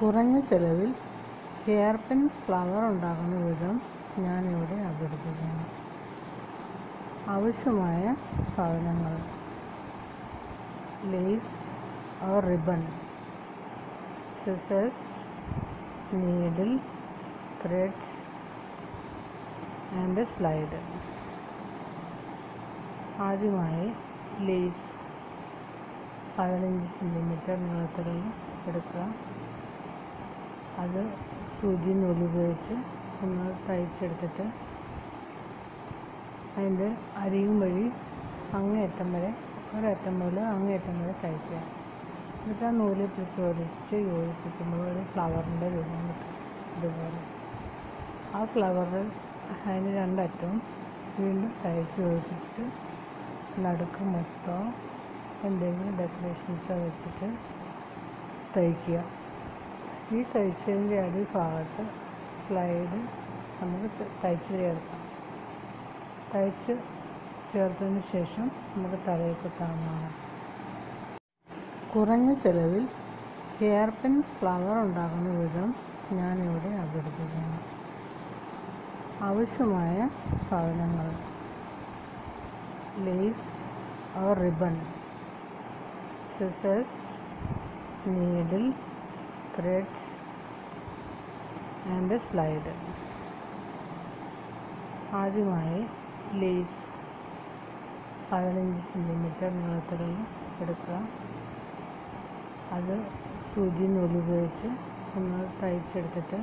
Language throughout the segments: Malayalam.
കുറഞ്ഞ ചെലവിൽ ഹെയർ പിൻ ഫ്ലവർ ഉണ്ടാക്കുന്ന വിധം ഞാനിവിടെ അവതരിപ്പിക്കുന്നു ആവശ്യമായ സാധനങ്ങൾ lace or ribbon scissors needle thread and slide ആദ്യമായി ലേസ് പതിനഞ്ച് സെൻറ്റിമീറ്റർ നീളത്തിലുള്ള എടുക്കുക അത് സൂചി നൂലുപയോഗിച്ച് ഒന്ന് തയ്ച്ചെടുത്തിട്ട് അതിൻ്റെ അരികും വഴി അങ്ങേയറ്റം വരെ ഒരറ്റം മുതൽ അങ്ങേയറ്റം വരെ തയ്ക്കുക എന്നിട്ട് ആ നൂലിൽ പിടിച്ച് വലിച്ച് യോജിപ്പിക്കുമ്പോൾ ഒരു ഫ്ലവറിൻ്റെ രൂപം കിട്ടും ഇതുപോലെ ആ ഫ്ലവറിൽ അതിന് രണ്ടറ്റവും വീണ്ടും തയ്ച്ച് യോജിപ്പിച്ചിട്ട് നടുക്ക് മൊത്തം എന്തെങ്കിലും ഡെക്കറേഷൻസ് വെച്ചിട്ട് തയ്ക്കുക ഈ തയ്ച്ചതിൻ്റെ അടിഭാഗത്ത് സ്ലൈഡ് നമുക്ക് തയ്ച്ച് ചേർക്കാം തയ്ച്ച് ചേർത്തതിന് ശേഷം നമുക്ക് തലയിൽ കുത്താവുന്നതാണ് കുറഞ്ഞ ചെലവിൽ ഹെയർ പിൻ ഫ്ലവർ ഉണ്ടാക്കുന്ന വിധം ഞാനിവിടെ അവതരിപ്പിക്കുന്നു ആവശ്യമായ സാധനങ്ങൾ lace or ribbon scissors needle thread and slide ആദ്യമായി ലേസ് പതിനഞ്ച് സെൻറ്റിമീറ്റർ നീളത്തിലുള്ള എടുക്കുക അത് സൂചി നൂലുപയോഗിച്ച് ഒന്ന് തയ്ച്ചെടുത്തിട്ട്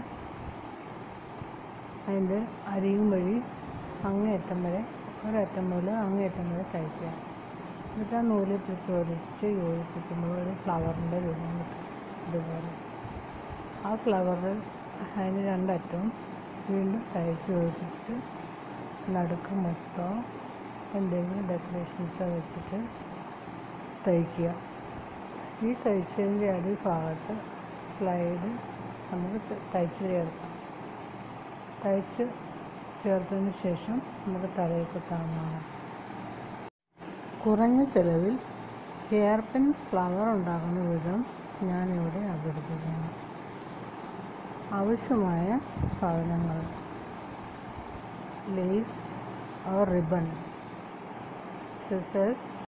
അതിൻ്റെ അരികും വഴി അങ്ങേയറ്റം വരെ ഒരറ്റം മുതൽ അങ്ങേയറ്റം വരെ തയ്ക്കുക എന്നിട്ട് ആ നൂലിൽ പിടിച്ച് വലിച്ച് യോജിപ്പിക്കുമ്പോൾ ഒരു ഫ്ലവറിൻ്റെ രൂപം കിട്ടും ഇതുപോലെ ആ ഫ്ലവറിൽ അതിന് രണ്ടറ്റവും വീണ്ടും തയ്ച്ച് യോജിപ്പിച്ചിട്ട് നടുക്ക് മൊത്തം എന്തെങ്കിലും ഡെക്കറേഷൻസ് വെച്ചിട്ട് തയ്ക്കുക ഈ തയ്ച്ചതിൻ്റെ അടിഭാഗത്ത് സ്ലൈഡ് നമുക്ക് തയ്ച്ച് ചേർക്കാം തയ്ച്ച് ചേർത്തതിന് ശേഷം നമുക്ക് തലയിൽ കുത്താവുന്നതാണ് കുറഞ്ഞ ചെലവിൽ ഹെയർ പിൻ ഫ്ലവർ ഉണ്ടാക്കുന്ന വിധം ഞാനിവിടെ അവതരിപ്പിക്കുന്നു ആവശ്യമായ സാധനങ്ങൾ ലേസ് ഓർ റിബൺ സിസേഴ്സ്